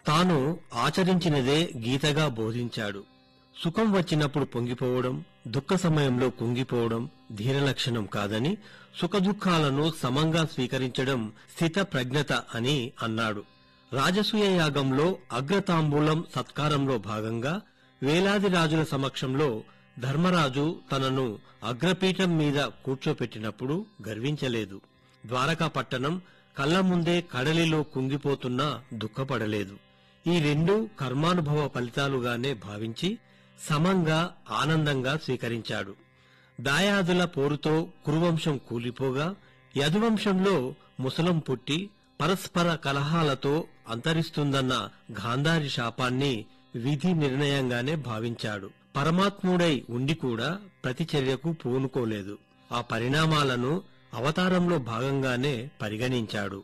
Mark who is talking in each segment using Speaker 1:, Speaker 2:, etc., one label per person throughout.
Speaker 1: తాను ఆచరించినదే గీతగా బోధించాడు సుఖం వచ్చినప్పుడు పొంగిపోవడం దుఃఖ సమయంలో కుంగిపోవడం ధీరలక్షణం కాదని సుఖదుఖాలను సమంగా స్వీకరించడం స్థిత ప్రజ్ఞత అని అన్నాడు రాజసూయ యాగంలో అగ్రతాంబూలం సత్కారంలో భాగంగా వేలాది రాజుల సమక్షంలో ధర్మరాజు తనను అగ్రపీఠం మీద కూర్చోపెట్టినప్పుడు గర్వించలేదు ద్వారకా పట్టణం కళ్ల ముందే కడలిలో కుంగిపోతున్నా దుఃఖపడలేదు ఈ రెండు కర్మానుభవ ఫలితాలుగానే భావించి సమంగా ఆనందంగా స్వీకరించాడు దాయాదుల పోరుతో కురువంశం కూలిపోగా యదువంశంలో ముసలం పుట్టి పరస్పర కలహాలతో అంతరిస్తుందన్న గాంధారి శాపాన్ని విధి నిర్ణయంగానే భావించాడు పరమాత్ముడై ఉండి కూడా ప్రతిచర్యకు పూనుకోలేదు ఆ పరిణామాలను అవతారంలో భాగంగానే పరిగణించాడు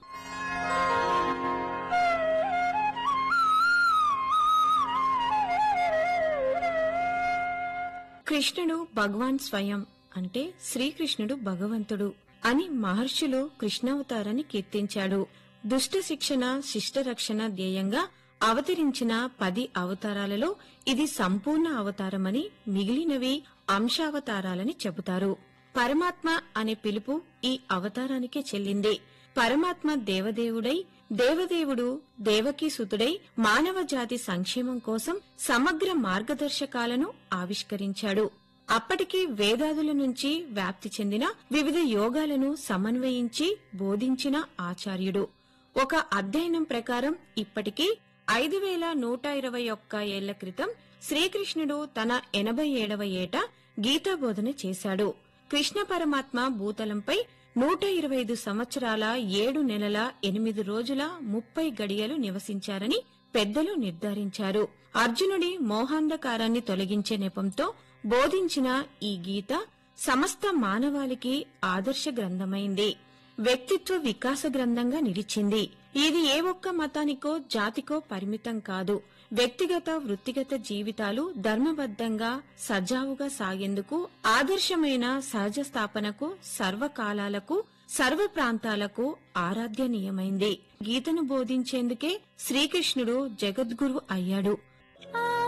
Speaker 2: కృష్ణుడు భగవాన్ స్వయం అంటే శ్రీకృష్ణుడు భగవంతుడు అని మహర్షులు కృష్ణావతారాన్ని కీర్తించాడు దుష్ట శిక్షణ శిష్ట రక్షణ ధ్యేయంగా అవతరించిన పది అవతారాలలో ఇది సంపూర్ణ అవతారమని మిగిలినవి అంశావతారాలని చెబుతారు పరమాత్మ అనే పిలుపు ఈ అవతారానికే చెల్లింది పరమాత్మ దేవదేవుడై దేవదేవుడు దేవకీసుతుడై మానవ జాతి సంక్షేమం కోసం సమగ్ర మార్గదర్శకాలను ఆవిష్కరించాడు అప్పటికి వేదాదుల నుంచి వ్యాప్తి చెందిన వివిధ యోగాలను సమన్వయించి బోధించిన ఆచార్యుడు ఒక అధ్యయనం ప్రకారం ఇప్పటికీ ఐదు వేల నూట ఇరవై ఒక్క ఏళ్ల క్రితం శ్రీకృష్ణుడు తన ఎనభై ఏడవ ఏట గీతాబోధన చేశాడు కృష్ణ పరమాత్మ భూతలంపై నూట ఇరవై ఐదు సంవత్సరాల ఏడు నెలల ఎనిమిది రోజుల ముప్పై గడియలు నివసించారని పెద్దలు నిర్ధారించారు అర్జునుడి మోహాంధకారాన్ని తొలగించే నెపంతో బోధించిన ఈ గీత సమస్త మానవాళికి ఆదర్శ గ్రంథమైంది వ్యక్తిత్వ వికాస గ్రంథంగా నిలిచింది ఇది ఏ ఒక్క మతానికో జాతికో పరిమితం కాదు వ్యక్తిగత వృత్తిగత జీవితాలు ధర్మబద్ధంగా సజావుగా సాగేందుకు ఆదర్శమైన సహజ స్థాపనకు సర్వకాలాలకు సర్వ ప్రాంతాలకు ఆరాధ్యనీయమైంది గీతను బోధించేందుకే శ్రీకృష్ణుడు జగద్గురు అయ్యాడు